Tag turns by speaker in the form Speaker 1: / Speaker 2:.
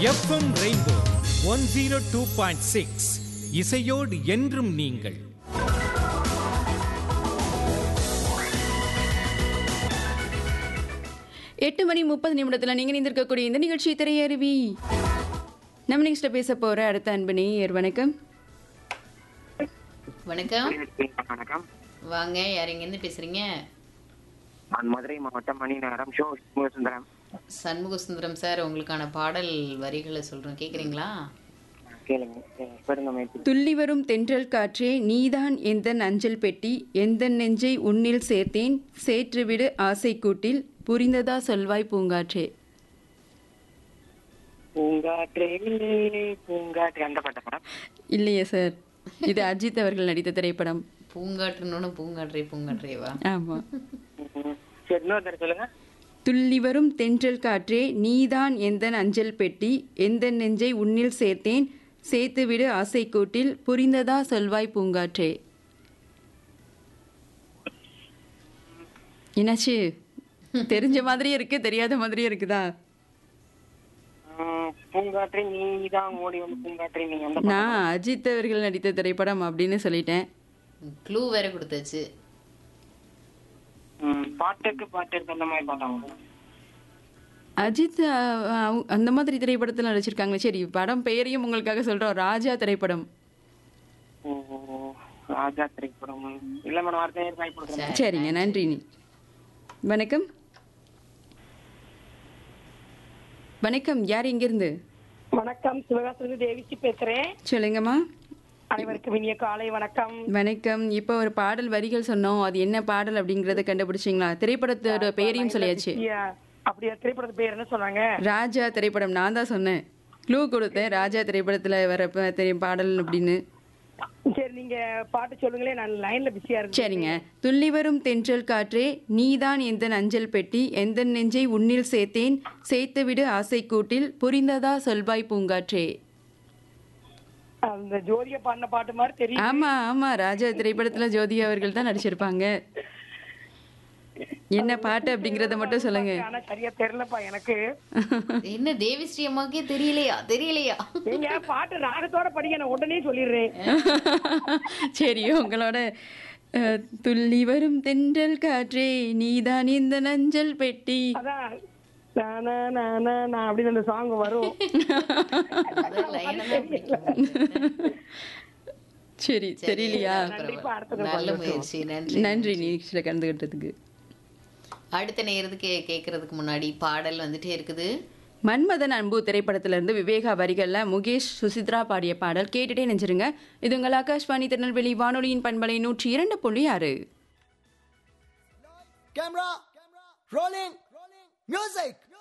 Speaker 1: FM rainbow one zero two point six இசையோடு என்றும் நீங்கள்
Speaker 2: எட்டு மணி முப்பது நிமிடத்தில் நீங்கள் நிந்திருக்கக்கூடிய இந்த நிகழ்ச்சி திரையருவி நம்ம நெக்ஸ்ட்ல பேச போற அடுத்த அன்பு நேயர் வணக்கம்
Speaker 3: வணக்கம்
Speaker 4: வணக்கம்
Speaker 3: வாங்க யார் எங்கேருந்து பேசுறீங்க
Speaker 4: நான் மதுரை மாவட்டம் மணிநகரம் ஷோ சுந்தரம்
Speaker 3: சண்முக சுந்தரம் சார் உங்களுக்கான பாடல் வரிகளை சொல்றோம் கேக்குறீங்களா
Speaker 4: கேளுங்க கேளுங்க. பெருங்க முயற்சி
Speaker 2: துள்ளி வரும் தென்றல் காற்றே நீதான் எந்தன் அஞ்சல் பெட்டி எந்த நெஞ்சை உன்னில் சேர்த்தேன் சேற்றுவிடு ஆசை கூட்டில் புரிந்ததா சொல்வாய் பூங்காற்றே
Speaker 4: பூங்காற்றே பூங்காற்றே அந்த பாட்ட மேடம்
Speaker 2: இல்லையே சார் இது அஜித் அவர்கள் நடித்த திரைப்படம்
Speaker 3: பூங்காற்றுன்னு பூங்காற்றே பூங்காற்றேவா
Speaker 2: ஆமா
Speaker 4: ம். சரி இன்னொரு தடவை சொல்லுங்க
Speaker 2: துள்ளி வரும் தென்றல் காற்றே நீதான் எந்தன் அஞ்சல் பெட்டி எந்த நெஞ்சை உன்னில் சேர்த்தேன் சேர்த்துவிடு ஆசை கூட்டில் புரிந்ததா சொல்வாய் பூங்காற்றே என்னாச்சு தெரிஞ்ச மாதிரியே இருக்கு தெரியாத மாதிரியே இருக்குதா
Speaker 4: ம், பூங்காற்றே நீ தான் ஓடி வந்து பூங்காற்றே நீ அந்த
Speaker 2: நான் அஜித் அவர்கள் நடித்த திரைப்படம் அப்படின்னு சொல்லிட்டேன்
Speaker 3: க்ளூ வேற கொடுத்தாச்சு
Speaker 4: ம், பாட்டுக்கு பாட்டு இருக்கு அந்த மாதிரி பாட்டாங்க
Speaker 2: அஜித் அஹ், அவங்க- அந்த மாதிரி திரைப்படத்தில் நடிச்சிருக்காங்க சரி படம் பெயரையும் உங்களுக்காக சொல்றோம் ராஜா திரைப்படம்
Speaker 4: ஓ ராஜா திரைப்படம் இல்ல மேடம் அடுத்த நேரம் வாய்ப்பு கொடுக்குறேன்
Speaker 2: சரிங்க நன்றி நீ வணக்கம் வணக்கம் யார் எங்கிருந்து
Speaker 5: வணக்கம் சிவகாசிலிருந்து தேவிச்சி பேசுறேன்
Speaker 2: சொல்லுங்கம்மா
Speaker 5: அனைவருக்கும் இனிய காலை வணக்கம்
Speaker 2: வணக்கம் இப்போ ஒரு பாடல் வரிகள் சொன்னோம் அது என்ன பாடல் அப்படிங்கறத கண்டுபிடிச்சிங்களா திரைப்படத்தோட பெயரையும் சொல்லியாச்சு
Speaker 5: ஐயா, அப்படியா திரைப்படத்து பேர் என்ன சொன்னாங்க
Speaker 2: ராஜா திரைப்படம் நான் தான் சொன்னேன் க்ளூ கொடுத்தேன் ராஜா திரைப்படத்துல வர ப- தெரி- பாடல் அப்படின்னு
Speaker 5: சரி நீங்க பாட்டு சொல்லுங்களேன் நான் லைன்ல பிஸியா இருக்கேன்
Speaker 2: சரிங்க துள்ளி வரும் தென்றல் காற்றே நீதான் எந்த அஞ்சல் பெட்டி எந்த நெஞ்சை உன்னில் சேர்த்தேன் சேர்த்துவிடு ஆசை கூட்டில் புரிந்ததா சொல்வாய் பூங்காற்றே
Speaker 5: அந்த ஜோதிய பாடின பாட்டு மாதிரி தெரியும்
Speaker 2: ஆமா ஆமா ராஜா திரைப்படத்துல ஜோதி அவர்கள் தான் நடிச்சிருப்பாங்க என்ன பாட்டு அப்படிங்கறத மட்டும் சொல்லுங்க
Speaker 5: ஆனா சரியா தெரியலப்பா எனக்கு
Speaker 3: என்ன தேவிஸ்ரீ அம்மாக்கே தெரியலையா தெரியலையா
Speaker 5: நீங்க பாட்டு ராகத்தோட படிங்க நான் உடனே சொல்லிடுறேன்
Speaker 2: சரி உங்களோட அஹ், துள்ளி வரும் தென்றல் காற்றே நீதான் இந்த நஞ்சல் பெட்டி
Speaker 5: அதான் நானா, நானா, நான் அப்படின்னு அந்த சாங் வரும்
Speaker 3: முதல் line எல்லாம் அப்படி.
Speaker 2: சரி தெரியலையா
Speaker 5: கண்டிப்பா அடுத்த
Speaker 3: நல்ல முயற்சி நன்றி
Speaker 2: நன்றி நீக்ஸ்ல கலந்துகிட்டதுக்கு
Speaker 3: அடுத்த நேரத்துக்கு கேட்கறதுக்கு முன்னாடி பாடல் வந்துட்டே இருக்குது
Speaker 2: மன்மதன் அன்பு திரைப்படத்திலிருந்து விவேகா வரிகள்ல முகேஷ் சுசித்ரா பாடிய பாடல் கேட்டுட்டே நெஞ்சிருங்க இது உங்கள் ஆகாஷ்வாணி திருநெல்வேலி வானொலியின் பண்பலை நூற்றி இரண்டு புள்ளி ஆறு
Speaker 6: camera, rolling, music.